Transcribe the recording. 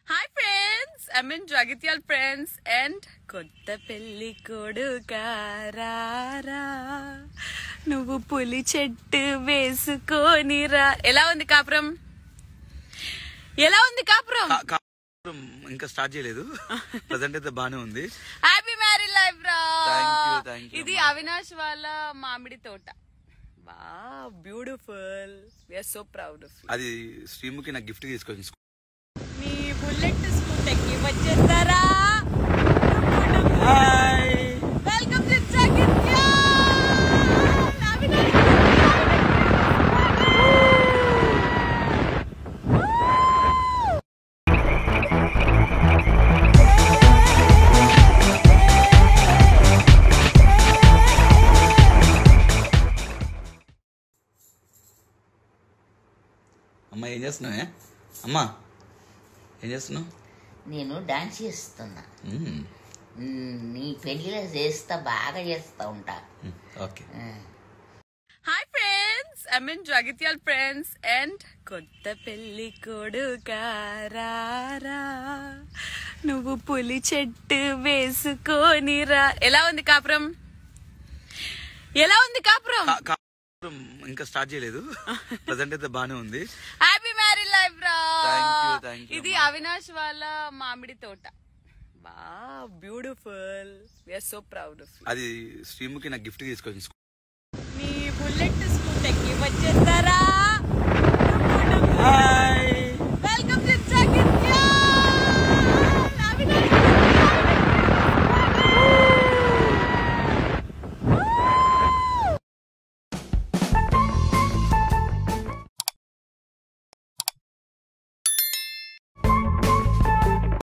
Hi friends I mean Jagtial friends and కొత్త పెళ్లి కొడుకారా నువ్వు పులి చెట్టు వేసుకొనిరా ఎలా ఉంది కాపురం ఎలా ఉంది కాపురం కా- కా- ఇంకా స్టార్ట్ చేయలేదు ప్రజెంట్ అయితే బానే ఉంది హ్యాపీ మ్యారీ లైఫ్ రా Thank you, thank you, ఇది అమ్మా. అవినాష్ వాళ్ళ మామిడి తోట వా beautiful we are so proud of అది శ్రీముఖి నాకు గిఫ్ట్ తీసుకొచ్చింది మీ బుల్లెట్ స్కూటర్కి వచ్చేస్తారా వెల్కమ్ టు జగిత్యాల్ అవినాష్ అమ్మా ఏం చేస్తున్నావే అమ్మా ఏం చేస్తున్నావు నేను డాన్స్ చేస్తున్నా మ్మ్. మ్, నీ పెళ్లిలో చేస్తా బాగా చేస్తా ఉంటా మ్మ్. ఓకే ఆ. Hi friends I mean Jagtial friends and కొత్త పెళ్లి కొడుకారా నువ్వు పులి చెట్టు వేసుకొనిరా ఎలా ఉంది కాపురం ఎలా ఉంది కాపురం కా- కా- ఇంకా స్టార్ట్ చేయలేదు ప్రజెంట్ అయితే బానే ఉంది హ్యాపీ మ్యారీ లైఫ్ రా Thank you, thank you, ఇది అమ్మా. అవినాష్ వాళ్ళ మామిడి తోట వా beautiful we are so proud of అది శ్రీముఖి నాకు గిఫ్ట్ తీసుకొచ్చింది మీ బుల్లెట్ స్కూటర్కి వచ్చేస్తారా హాయ్